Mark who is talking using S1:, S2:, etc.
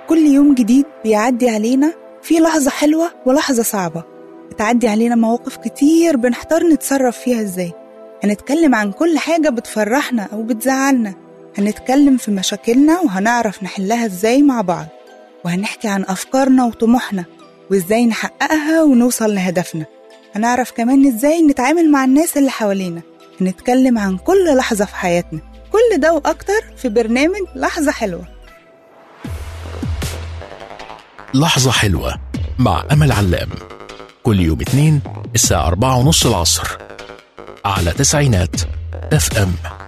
S1: كل يوم جديد بيعدي علينا في لحظة حلوة ولحظة صعبة بتعدي علينا مواقف كتير بنحتار نتصرف فيها ازاي هنتكلم عن كل حاجة بتفرحنا أو بتزعلنا هنتكلم في مشاكلنا وهنعرف نحلها ازاي مع بعض وهنحكي عن أفكارنا وطموحنا وازاي نحققها ونوصل لهدفنا هنعرف كمان ازاي نتعامل مع الناس اللي حوالينا هنتكلم عن كل لحظة في حياتنا كل ده وأكتر في برنامج لحظة حلوة
S2: لحظة حلوة مع أمل علام كل يوم اثنين الساعة أربعة ونص العصر على تسعينات اف ام